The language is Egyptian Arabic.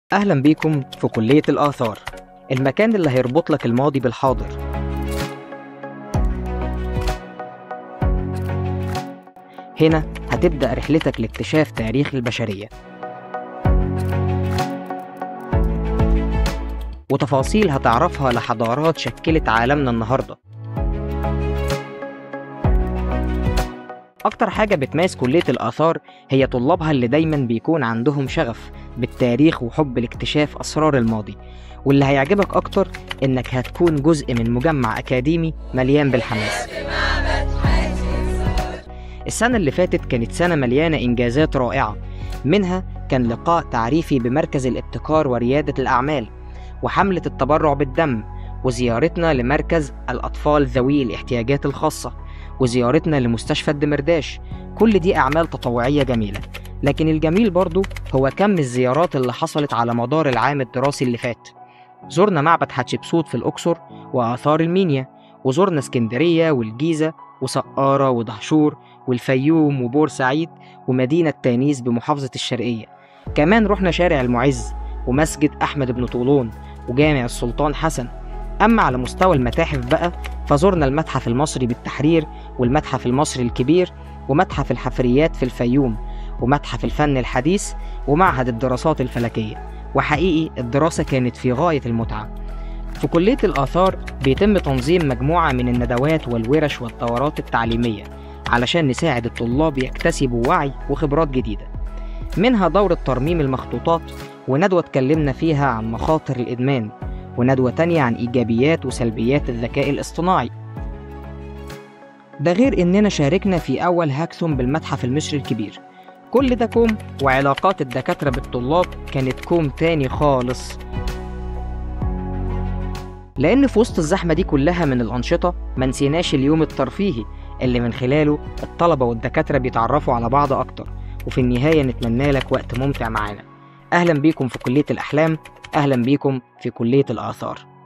أهلا بيكم في كلية الآثار المكان اللي هيربط لك الماضي بالحاضر هنا هتبدأ رحلتك لاكتشاف تاريخ البشرية وتفاصيل هتعرفها لحضارات شكلت عالمنا النهارده أكتر حاجة بتميز كلية الآثار هي طلابها اللي دايما بيكون عندهم شغف بالتاريخ وحب لاكتشاف أسرار الماضي واللي هيعجبك أكتر إنك هتكون جزء من مجمع أكاديمي مليان بالحماس السنة اللي فاتت كانت سنة مليانة إنجازات رائعة منها كان لقاء تعريفي بمركز الابتكار وريادة الأعمال وحملة التبرع بالدم وزيارتنا لمركز الأطفال ذوي الاحتياجات الخاصة وزيارتنا لمستشفى الدمرداش كل دي أعمال تطوعية جميلة لكن الجميل برضو هو كم الزيارات اللي حصلت على مدار العام الدراسي اللي فات زرنا معبد حتشبسوت في الأقصر وآثار المينيا وزرنا اسكندرية والجيزة وسقارة ودهشور والفيوم وبورسعيد ومدينة تانيس بمحافظة الشرقية كمان رحنا شارع المعز ومسجد أحمد بن طولون وجامع السلطان حسن أما على مستوى المتاحف بقى فزرنا المتحف المصري بالتحرير والمتحف المصري الكبير ومتحف الحفريات في الفيوم ومتحف الفن الحديث ومعهد الدراسات الفلكية وحقيقي الدراسة كانت في غاية المتعة في كلية الآثار بيتم تنظيم مجموعة من الندوات والورش والدورات التعليمية علشان نساعد الطلاب يكتسبوا وعي وخبرات جديدة منها دورة ترميم المخطوطات وندوة اتكلمنا فيها عن مخاطر الإدمان وندوة تانية عن إيجابيات وسلبيات الذكاء الاصطناعي ده غير إننا شاركنا في أول هاكثون بالمتحف المصري الكبير كل ده كوم وعلاقات الدكاترة بالطلاب كانت كوم تاني خالص لأن في وسط الزحمة دي كلها من الأنشطة منسيناش اليوم الترفيهي اللي من خلاله الطلبة والدكاترة بيتعرفوا على بعض أكتر وفي النهاية نتمنى لك وقت ممتع معانا أهلا بيكم في كلية الأحلام أهلا بيكم في كلية الآثار